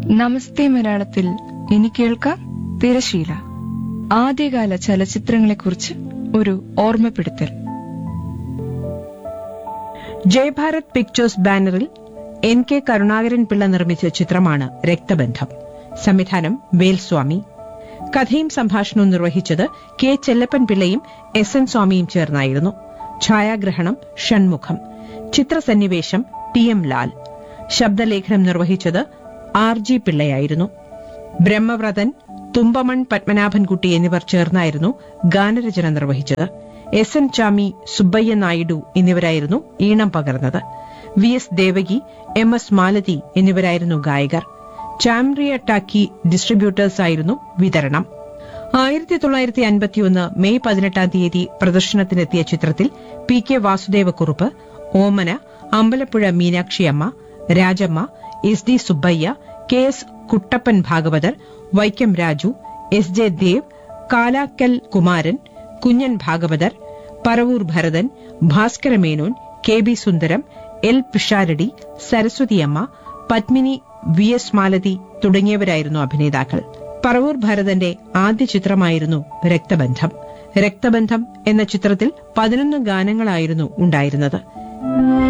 നമസ്തേ മലയാളത്തിൽ ഇനി കേൾക്കാം തിരശീല ആദ്യകാല ചലച്ചിത്രങ്ങളെക്കുറിച്ച് ഒരു ഓർമ്മപ്പെടുത്തൽ ജയഭാരത് പിക്ചേഴ്സ് ബാനറിൽ എൻ കെ കരുണാകരൻ പിള്ള നിർമ്മിച്ച ചിത്രമാണ് രക്തബന്ധം സംവിധാനം വേൽസ്വാമി കഥയും സംഭാഷണവും നിർവഹിച്ചത് കെ ചെല്ലപ്പൻ പിള്ളയും എസ് എൻ സ്വാമിയും ചേർന്നായിരുന്നു ഛായാഗ്രഹണം ഷൺമുഖം ചിത്രസന്നിവേശം ടി എം ലാൽ ശബ്ദലേഖനം നിർവഹിച്ചത് ആർ ജി പിള്ളയായിരുന്നു ബ്രഹ്മവ്രതൻ തുമ്പമൺ പത്മനാഭൻകുട്ടി എന്നിവർ ചേർന്നായിരുന്നു ഗാനരചന നിർവഹിച്ചത് എസ് എൻ ചാമി സുബ്ബയ്യ നായിഡു എന്നിവരായിരുന്നു ഈണം പകർന്നത് V S Devaki M S Malathi എന്നിവരായിരുന്നു ഗായകർ ചാംറിയ ടാക്കി ഡിസ്ട്രിബ്യൂട്ടേഴ്സ് ആയിരുന്നു വിതരണം ആയിരത്തി തൊള്ളായിരത്തി അൻപത്തിയൊന്ന് മെയ് പതിനെട്ടാം തീയതി പ്രദർശനത്തിനെത്തിയ ചിത്രത്തിൽ P K Vasudevakurup Omana Ambalappuzha Meenakshiamma Rajamma S D Subbaiah K S Kuttappan Bhagavathar Vaikom Raju S J Dev Kalakkal Kumaran Kunjan Bhagavathar Paravur Bharathan Bhaskara Menon K B Sundaram L Pisharody Saraswathiamma Padmini V S Malathi തുടങ്ങിയവരായിരുന്നു അഭിനേതാക്കൾ പറവൂർ ഭരതന്റെ ആദ്യ ചിത്രമായിരുന്നു രക്തബന്ധം രക്തബന്ധം എന്ന ചിത്രത്തിൽ പതിനൊന്ന് ഗാനങ്ങളായിരുന്നു ഉണ്ടായിരുന്നത്